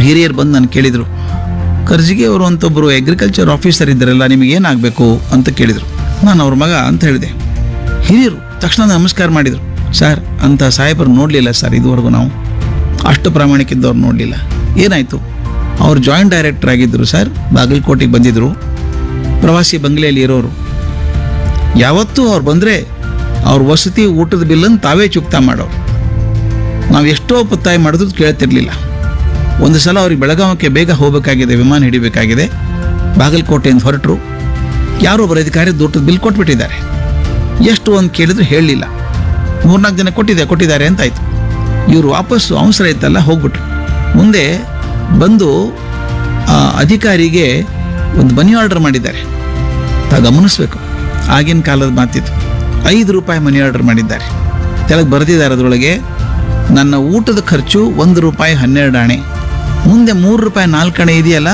ಹಿರಿಯರು ಬಂದು ನಾನು ಕೇಳಿದರು ಕರ್ಜಿಗೆ ಅವರು ಅಂತ ಒಬ್ಬರು ಅಗ್ರಿಕಲ್ಚರ್ ಆಫೀಸರ್ ಇದ್ದಾರಲ್ಲ ನಿಮಗೆ ಏನಾಗಬೇಕು ಅಂತ ಕೇಳಿದರು ನಾನು ಅವ್ರ ಮಗ ಅಂತ ಹೇಳಿದೆ ಹಿರಿಯರು ತಕ್ಷಣ ನಮಸ್ಕಾರ ಮಾಡಿದರು ಸರ್ ಅಂತ ಸಾಹೇಬರು ನೋಡಲಿಲ್ಲ ಸರ್ ಇದುವರೆಗೂ ನಾವು ಅಷ್ಟು ಪ್ರಾಮಾಣಿಕಿದ್ದವ್ರು ನೋಡಲಿಲ್ಲ ಏನಾಯಿತು ಅವ್ರು ಜಾಯಿಂಟ್ ಡೈರೆಕ್ಟರ್ ಆಗಿದ್ದರು ಸರ್ ಬಾಗಲಕೋಟೆಗೆ ಬಂದಿದ್ದರು ಪ್ರವಾಸಿ ಬಂಗ್ಲೆಯಲ್ಲಿ ಇರೋರು ಯಾವತ್ತೂ ಅವ್ರು ಬಂದರೆ ಅವ್ರ ವಸತಿ ಊಟದ ಬಿಲ್ಲನ್ನು ತಾವೇ ಚುಕ್ತಾ ಮಾಡೋರು ನಾವು ಎಷ್ಟೋ ಒತ್ತಾಯ ಮಾಡಿದ್ರು ಕೇಳ್ತಿರ್ಲಿಲ್ಲ ಒಂದು ಸಲ ಅವ್ರಿಗೆ ಬೆಳಗಾವಕ್ಕೆ ಬೇಗ ಹೋಗಬೇಕಾಗಿದೆ ವಿಮಾನ ಹಿಡಿಬೇಕಾಗಿದೆ ಬಾಗಲಕೋಟೆಯಿಂದ ಹೊರಟರು ಯಾರೋ ಒಬ್ಬರು ಅಧಿಕಾರಿ ಊಟದ ಬಿಲ್ ಕೊಟ್ಬಿಟ್ಟಿದ್ದಾರೆ ಎಷ್ಟು ಒಂದು ಕೇಳಿದ್ರು ಹೇಳಲಿಲ್ಲ ಮೂರ್ನಾಲ್ಕು ಜನ ಕೊಟ್ಟಿದೆ ಕೊಟ್ಟಿದ್ದಾರೆ ಅಂತಾಯ್ತು ಇವರು ವಾಪಸ್ಸು ಅವಸರ ಇತ್ತಲ್ಲ ಹೋಗ್ಬಿಟ್ರು ಮುಂದೆ ಬಂದು ಆ ಅಧಿಕಾರಿಗೆ ಒಂದು ಮನಿ ಆರ್ಡರ್ ಮಾಡಿದ್ದಾರೆ ತಾ ಗಮನಿಸ್ಬೇಕು ಆಗಿನ ಕಾಲದ ಮಾತಿತ್ತು ಐದು ರೂಪಾಯಿ ಮನಿ ಆರ್ಡರ್ ಮಾಡಿದ್ದಾರೆ ಕೆಳಗೆ ಬರೆದಿದ್ದಾರೆ ಅದರೊಳಗೆ ನನ್ನ ಊಟದ ಖರ್ಚು ಒಂದು ರೂಪಾಯಿ ಹನ್ನೆರಡು ಆಣೆ ಮುಂದೆ ಮೂರು ರೂಪಾಯಿ ನಾಲ್ಕು ಆಣೆ ಇದೆಯಲ್ಲ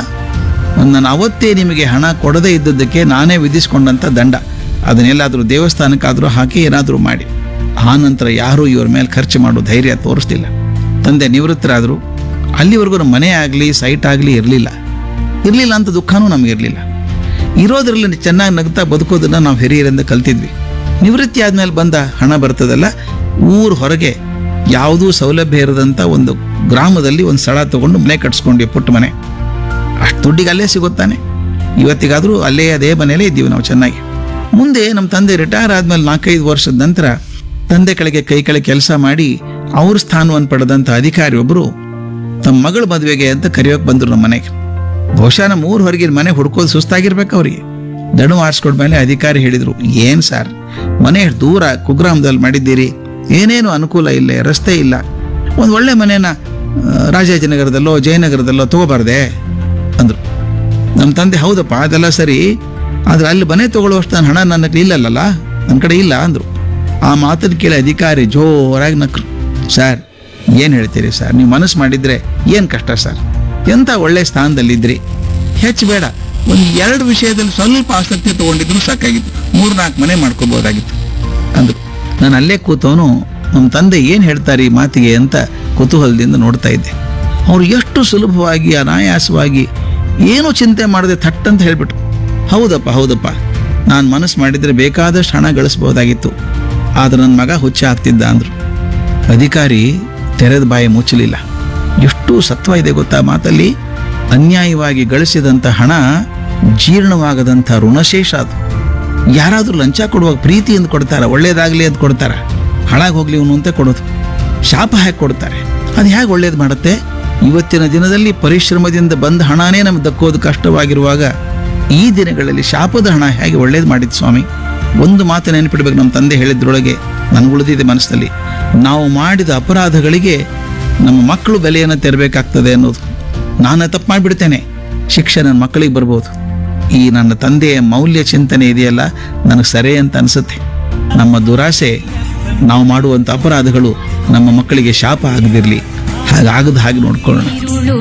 ನಾನು ಅವತ್ತೇ ನಿಮಗೆ ಹಣ ಕೊಡದೇ ಇದ್ದದ್ದಕ್ಕೆ ನಾನೇ ವಿಧಿಸ್ಕೊಂಡಂಥ ದಂಡ ಅದನ್ನೆಲ್ಲಾದರೂ ದೇವಸ್ಥಾನಕ್ಕಾದರೂ ಹಾಕಿ ಏನಾದರೂ ಮಾಡಿ ಆ ನಂತರ ಯಾರೂ ಇವ್ರ ಮೇಲೆ ಖರ್ಚು ಮಾಡೋ ಧೈರ್ಯ ತೋರಿಸ್ತಿಲ್ಲ ತಂದೆ ನಿವೃತ್ತರಾದರು ಅಲ್ಲಿವರೆಗೂ ನಮ್ಮ ಮನೆ ಆಗಲಿ ಸೈಟ್ ಆಗಲಿ ಇರಲಿಲ್ಲ ಇರಲಿಲ್ಲ ಅಂತ ದುಃಖನೂ ನಮಗಿರಲಿಲ್ಲ ಇರೋದ್ರಲ್ಲಿ ಚೆನ್ನಾಗಿ ನಗ್ತಾ ಬದುಕೋದನ್ನ ನಾವು ಹಿರಿಯರಿಂದ ಕಲ್ತಿದ್ವಿ ನಿವೃತ್ತಿ ಆದ್ಮೇಲೆ ಬಂದ ಹಣ ಬರ್ತದಲ್ಲ ಊರು ಹೊರಗೆ ಯಾವುದೂ ಸೌಲಭ್ಯ ಇರದಂಥ ಒಂದು ಗ್ರಾಮದಲ್ಲಿ ಒಂದು ಸ್ಥಳ ತಗೊಂಡು ಮನೆ ಕಟ್ಸ್ಕೊಂಡ್ವಿ ಪುಟ್ಟ ಮನೆ ಅಷ್ಟು ದುಡ್ಡಿಗೆ ಅಲ್ಲೇ ಸಿಗುತ್ತಾನೆ ಇವತ್ತಿಗಾದರೂ ಅಲ್ಲೇ ಅದೇ ಮನೆಯಲ್ಲೇ ಇದ್ದೀವಿ ನಾವು ಚೆನ್ನಾಗಿ ಮುಂದೆ ನಮ್ಮ ತಂದೆ ರಿಟೈರ್ ಆದ್ಮೇಲೆ ನಾಲ್ಕೈದು ವರ್ಷದ ನಂತರ ತಂದೆ ಕೆಳಗೆ ಕೈ ಕೆಳಗೆ ಕೆಲಸ ಮಾಡಿ ಅವ್ರ ಸ್ಥಾನವನ್ನು ಪಡೆದಂಥ ಅಧಿಕಾರಿ ಒಬ್ಬರು ತಮ್ಮ ಮಗಳ ಮದುವೆಗೆ ಅಂತ ಕರೆಯೋಕೆ ಬಂದರು ನಮ್ಮ ಮನೆಗೆ ಬಹುಶಃ ನಮ್ಮ ಊರ್ ಹೊರಗಿನ ಮನೆ ಹುಡ್ಕೋದು ಸುಸ್ತಾಗಿರ್ಬೇಕು ಅವ್ರಿಗೆ ದಣು ಆರಿಸ್ಕೊಂಡ್ಮೇಲೆ ಅಧಿಕಾರಿ ಹೇಳಿದ್ರು ಏನ್ ಸರ್ ಮನೆ ಎಷ್ಟ್ ದೂರ ಕುಗ್ರಾಮದಲ್ಲಿ ಮಾಡಿದ್ದೀರಿ ಏನೇನು ಅನುಕೂಲ ಇಲ್ಲ ರಸ್ತೆ ಇಲ್ಲ ಒಂದು ಒಳ್ಳೆ ಮನೆನ ಆ, ರಾಜಾಜಿನಗರದಲ್ಲೋ ಜಯನಗರದಲ್ಲೋ ತಗೋಬಾರ್ದೆ ಅಂದ್ರು ನಮ್ಮ ತಂದೆ ಹೌದಪ್ಪ ಅದೆಲ್ಲ ಸರಿ ಆದ್ರೆ ಅಲ್ಲಿ ಮನೆ ತಗೊಳ್ಳುವಷ್ಟು ನನ್ನ ಹಣ ನನ್ನ ಹತ್ರ ಇಲ್ಲಲ್ಲ ನನ್ನ ಕಡೆ ಇಲ್ಲ ಅಂದ್ರು ಆ ಮಾತನ್ನು ಕೇಳಿ ಅಧಿಕಾರಿ ಜೋರಾಗಿ ನಕ್ರು ಸರ್ ಏನು ಹೇಳ್ತೀರಿ ಸರ್ ನೀವು ಮನಸ್ಸು ಮಾಡಿದ್ರೆ ಏನು ಕಷ್ಟ ಸರ್ ಎಂಥ ಒಳ್ಳೆ ಸ್ಥಾನದಲ್ಲಿದ್ರಿ ಹೆಚ್ಚು ಬೇಡ ಒಂದು ಎರಡು ವಿಷಯದಲ್ಲಿ ಸ್ವಲ್ಪ ಆಸಕ್ತಿ ತಗೊಂಡಿದ್ರು ಸಾಕಾಗಿತ್ತು ಮೂರ್ನಾಲ್ಕು ಮನೆ ಮಾಡ್ಕೋಬೋದಾಗಿತ್ತು ಅಂದ್ರು ನಾನು ಅಲ್ಲೇ ಕೂತವನು ನಮ್ಮ ತಂದೆ ಏನು ಹೇಳ್ತಾರೆ ಈ ಮಾತಿಗೆ ಅಂತ ಕುತೂಹಲದಿಂದ ನೋಡ್ತಾ ಇದ್ದೆ ಅವ್ರು ಎಷ್ಟು ಸುಲಭವಾಗಿ ಅನಾಯಾಸವಾಗಿ ಏನೂ ಚಿಂತೆ ಮಾಡದೆ ಥಟ್ ಅಂತ ಹೇಳ್ಬಿಟ್ರು ಹೌದಪ್ಪ ಹೌದಪ್ಪ ನಾನು ಮನಸ್ಸು ಮಾಡಿದರೆ ಬೇಕಾದಷ್ಟು ಹಣ ಗಳಿಸ್ಬೋದಾಗಿತ್ತು ಆದ್ರೆ ನನ್ನ ಮಗ ಹುಚ್ಚ ಆಗ್ತಿದ್ದ ಅಂದ್ರು ಅಧಿಕಾರಿ ತೆರೆದ ಬಾಯಿ ಮುಚ್ಚಲಿಲ್ಲ ಎಷ್ಟು ಸತ್ವ ಇದೆ ಗೊತ್ತಾ ಮಾತಲ್ಲಿ ಅನ್ಯಾಯವಾಗಿ ಗಳಿಸಿದಂಥ ಹಣ ಜೀರ್ಣವಾಗದಂಥ ಋಣಶೇಷ ಅದು ಯಾರಾದರೂ ಲಂಚ ಕೊಡುವಾಗ ಪ್ರೀತಿಯಿಂದ ಕೊಡ್ತಾರ ಒಳ್ಳೇದಾಗ್ಲಿ ಅಂತ ಕೊಡ್ತಾರ ಹಾಳಾಗಿ ಹೋಗ್ಲಿ ಇವನು ಅಂತ ಕೊಡೋದು ಶಾಪ ಹಾಕಿ ಕೊಡ್ತಾರೆ ಅದು ಹೇಗೆ ಒಳ್ಳೇದು ಮಾಡುತ್ತೆ ಇವತ್ತಿನ ದಿನದಲ್ಲಿ ಪರಿಶ್ರಮದಿಂದ ಬಂದ ಹಣನೇ ನಮ್ಗೆ ದಕ್ಕೋದು ಕಷ್ಟವಾಗಿರುವಾಗ ಈ ದಿನಗಳಲ್ಲಿ ಶಾಪದ ಹಣ ಹೇಗೆ ಒಳ್ಳೇದು ಮಾಡಿದ್ದು ಸ್ವಾಮಿ ಒಂದು ಮಾತು ನೆನಪಿಡ್ಬೇಕು ನಮ್ಮ ತಂದೆ ಹೇಳಿದ್ರೊಳಗೆ ನನಗುಳಿದಿದೆ ಮನಸ್ಸಲ್ಲಿ ನಾವು ಮಾಡಿದ ಅಪರಾಧಗಳಿಗೆ ನಮ್ಮ ಮಕ್ಕಳು ಬೆಲೆಯನ್ನು ತೆರಬೇಕಾಗ್ತದೆ ಅನ್ನೋದು ನಾನು ತಪ್ಪು ಮಾಡಿಬಿಡ್ತೇನೆ ಶಿಕ್ಷೆ ನನ್ನ ಮಕ್ಕಳಿಗೆ ಬರ್ಬೋದು ಈ ನನ್ನ ತಂದೆಯ ಮೌಲ್ಯ ಚಿಂತನೆ ಇದೆಯಲ್ಲ ನನಗೆ ಸರಿ ಅಂತ ಅನಿಸುತ್ತೆ ನಮ್ಮ ದುರಾಸೆ ನಾವು ಮಾಡುವಂಥ ಅಪರಾಧಗಳು ನಮ್ಮ ಮಕ್ಕಳಿಗೆ ಶಾಪ ಆಗದಿರಲಿ ಹಾಗಾಗದ ಹಾಗೆ ನೋಡ್ಕೊಳ್ಳೋಣ